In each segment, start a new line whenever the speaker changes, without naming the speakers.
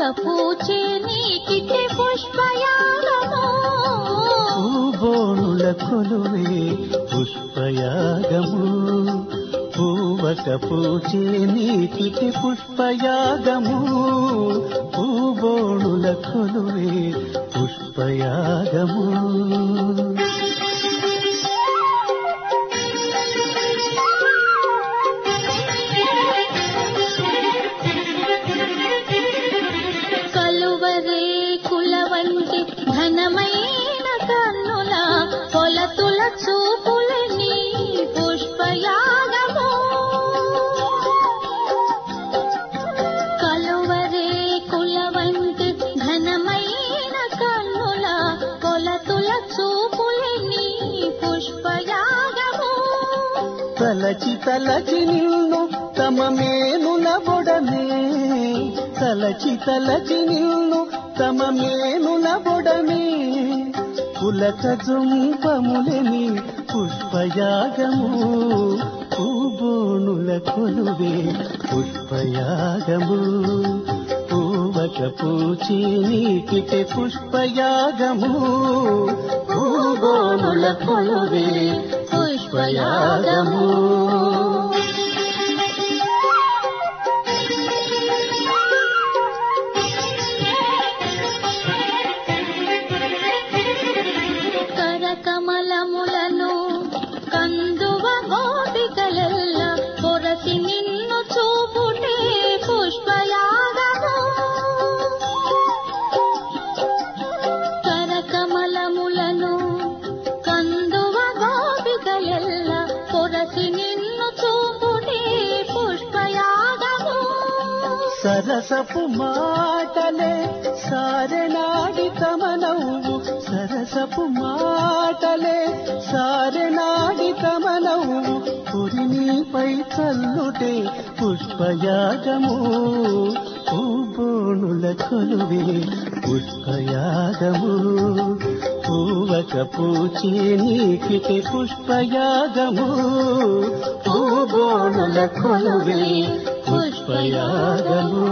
పూచే నీకితే పుష్పయాగము
పూబోనుల కొలువే పుష్పయాగము పూవక పూచే నీకిటి పుష్పయాగము పూబోనుల కొలువే పుష్పయాగము
కలువరే కుల వంటి ఘనమైన కన్నుల కొలతుల చూపులని పుష్పయాగము కలువరే కుల వంటి ఘనమైన కన్నుల కొలతుల చూపులని పుష్పయాగము
తలచి తలచి నిన్ను తమ మేనుల బొడమే తలచి తలచి నిన్ను తమ మేనుల బొడమే పులక జుంపములని పుష్పయాగము పూబోనుల కొలువే పుష్పయాగము పూవక పూచి నీటికి పుష్పయాగము పూబోనుల కొలువే పుష్పయాగము
కరకమలములను కందువ గోపికలెల్ల పొరసి నిన్ను చూపుటే పుష్పయాగము కరకమలములను కందువ గోపికలెల్ల పొరసి నిన్ను చూపుటే పుష్పయాగము
సరసపు మాటలే సారెనాడి తమ నవ్వు సరసపు మాటలే సారెనాడి తమ నవ్వు పురినిపై చల్లుటే పుష్పయాగము పూబోణుల కొలువే పుష్పయాగము పూవక పూచే నీకిటి పుష్పయాగము పూబోణుల కొలువే పుష్పయాగము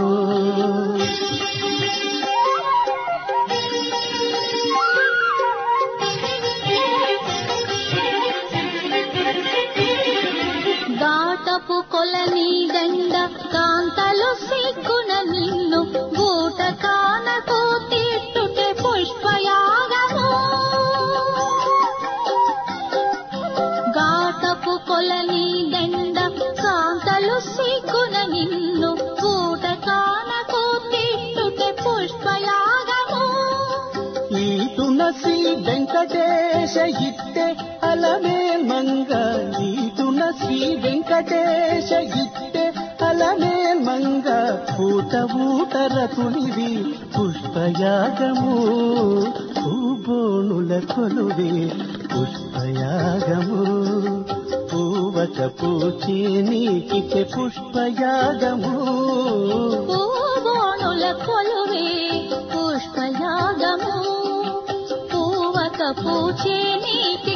దాటపు కొలని దండ కాంతలు సిగ్గున నిన్ను గూట కానకు తిట్టుటే పుష్పయాగము గాటపు కొలని దండ కాంతలు సిగ్గున నిన్ను గూట కానకు తిట్టుటే పుష్పయాగము
ఈ తులసి వెంకటేశ ఇట్టే అలమే మంగ ఈ తులసి వెంకటేశ ఇట్టే అలమే మంగ ఊట ఊటర తులివి పుష్పయాగము పూబోణుల కొలువే పుష్పయాగము పూవక పూచి నీకితే పుష్పయాగము
పూవోణుల కొలువే పుష్పయాగము పూవక పూచే నీటి